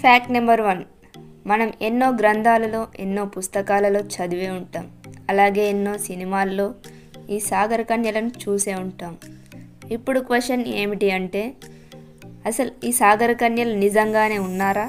fact number one మనం ఎన్నో గ్రంథాలలో ఎన్నో పుస్తకాలలో చదివే ఉంటాం అలాగే ఎన్నో సినిమాల్లో ఈ సాగర కన్యలను చూసే ఉంటాం ఇప్పుడు క్వశ్చన్ ఏమిటి అంటే అసలు ఈ సాగర కన్యలు నిజంగానే ఉన్నారా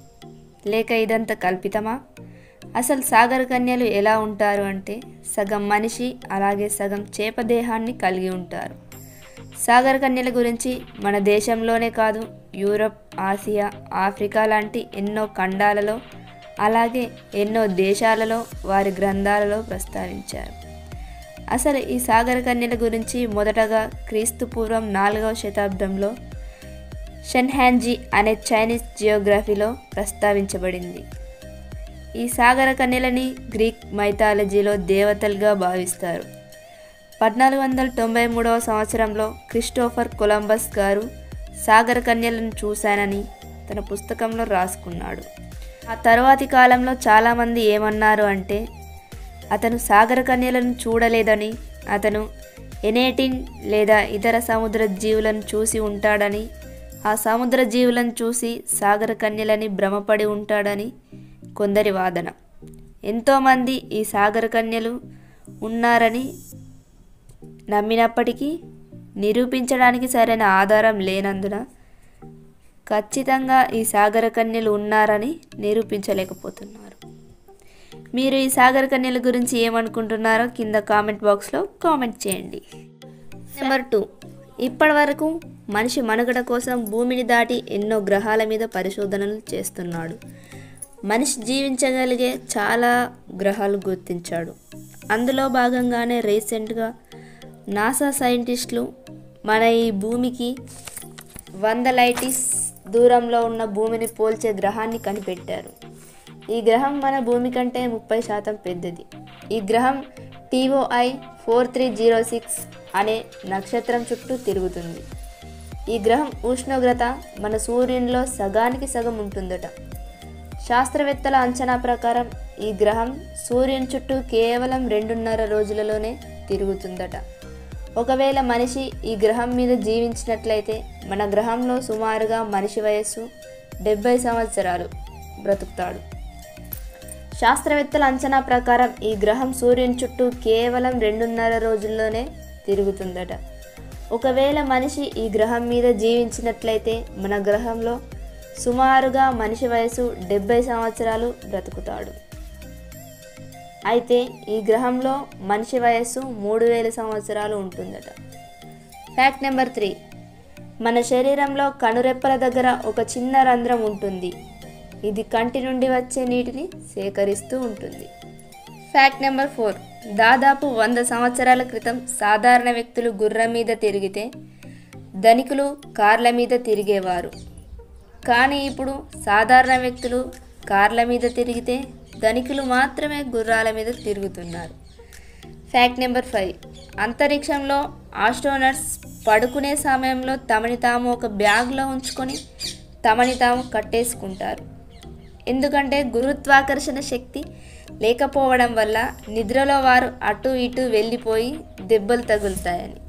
లేక ఇదంతా కల్పితమా అసలు సాగర కన్యలు ఎలా ఉంటారు అంటే సగం మనిషి అలాగే సగం చేప దేహాన్ని కలిగి ఉంటారు సాగర కన్యల గురించి మన దేశంలోనే కాదు యూరప్ ఆసియా ఆఫ్రికా లాంటి ఎన్నో ఖండాలలో అలాగే ఎన్నో దేశాలలో వారి గ్రంథాలలో ప్రస్తావించారు అసలు ఈ సాగర కన్యల గురించి మొదటగా క్రీస్తు పూర్వం నాలుగవ శతాబ్దంలో షెన్హాన్జీ అనే చైనీస్ జియోగ్రఫీలో ప్రస్తావించబడింది ఈ సాగర కన్యలని గ్రీక్ మైథాలజీలో దేవతలుగా భావిస్తారు పద్నాలుగు వందల తొంభై మూడవ సంవత్సరంలో క్రిస్టోఫర్ కొలంబస్ గారు సాగర కన్యలను చూశానని తన పుస్తకంలో రాసుకున్నాడు ఆ తర్వాతి కాలంలో చాలామంది ఏమన్నారు అంటే అతను సాగర కన్యలను చూడలేదని అతను ఎనేటిన్ లేదా ఇతర సముద్ర జీవులను చూసి ఉంటాడని ఆ సముద్ర జీవులను చూసి సాగర కన్యలని భ్రమపడి ఉంటాడని కొందరి వాదన ఎంతోమంది ఈ సాగర కన్యలు ఉన్నారని నమ్మినప్పటికీ నిరూపించడానికి సరైన ఆధారం లేనందున ఖచ్చితంగా ఈ సాగర కన్యలు ఉన్నారని నిరూపించలేకపోతున్నారు మీరు ఈ సాగర కన్యల గురించి ఏమనుకుంటున్నారో కింద కామెంట్ బాక్స్లో కామెంట్ చేయండి నెంబర్ టూ ఇప్పటి వరకు మనిషి మనుగడ కోసం భూమిని దాటి ఎన్నో గ్రహాల మీద పరిశోధనలు చేస్తున్నాడు మనిషి జీవించగలిగే చాలా గ్రహాలు గుర్తించాడు అందులో భాగంగానే రీసెంట్గా నాసా సైంటిస్టులు మన ఈ భూమికి వంద లైటిస్ దూరంలో ఉన్న భూమిని పోల్చే గ్రహాన్ని కనిపెట్టారు ఈ గ్రహం మన భూమి కంటే ముప్పై శాతం పెద్దది ఈ గ్రహం TOI four three zero six అనే నక్షత్రం చుట్టూ తిరుగుతుంది ఈ గ్రహం ఉష్ణోగ్రత మన సూర్యునిలో సగానికి సగం ఉంటుందట శాస్త్రవేత్తల అంచనా ప్రకారం ఈ గ్రహం సూర్యుని చుట్టూ కేవలం రెండున్నర రోజులలోనే తిరుగుతుందట ఒకవేళ మనిషి ఈ గ్రహం మీద జీవించినట్లయితే మన గ్రహంలో సుమారుగా మనిషి వయస్సు డెబ్బై సంవత్సరాలు బ్రతుకుతాడు శాస్త్రవేత్తల అంచనా ప్రకారం ఈ గ్రహం సూర్యుని చుట్టూ కేవలం రెండున్నర రోజుల్లోనే తిరుగుతుందట ఒకవేళ మనిషి ఈ గ్రహం మీద జీవించినట్లయితే మన గ్రహంలో సుమారుగా మనిషి వయసు డెబ్బై సంవత్సరాలు బ్రతుకుతాడు అయితే ఈ గ్రహంలో మనిషి వయస్సు మూడు వేల సంవత్సరాలు ఉంటుందట ఫ్యాక్ట్ నెంబర్ త్రీ మన శరీరంలో కనురెప్పల దగ్గర ఒక చిన్న రంధ్రం ఉంటుంది ఇది కంటి నుండి వచ్చే నీటిని సేకరిస్తూ ఉంటుంది ఫ్యాక్ట్ నెంబర్ ఫోర్ దాదాపు వంద సంవత్సరాల క్రితం సాధారణ వ్యక్తులు గుర్రం మీద తిరిగితే ధనికులు కార్ల మీద తిరిగేవారు కానీ ఇప్పుడు సాధారణ వ్యక్తులు కార్ల మీద తిరిగితే ధనికులు మాత్రమే గుర్రాల మీద తిరుగుతున్నారు ఫ్యాక్ట్ నెంబర్ ఫైవ్ అంతరిక్షంలో ఆస్ట్రోనట్స్ పడుకునే సమయంలో తమని తాము ఒక బ్యాగ్లో ఉంచుకొని తమని తాము కట్టేసుకుంటారు ఎందుకంటే గురుత్వాకర్షణ శక్తి లేకపోవడం వల్ల నిద్రలో వారు అటు ఇటు వెళ్ళిపోయి దెబ్బలు తగులుతాయని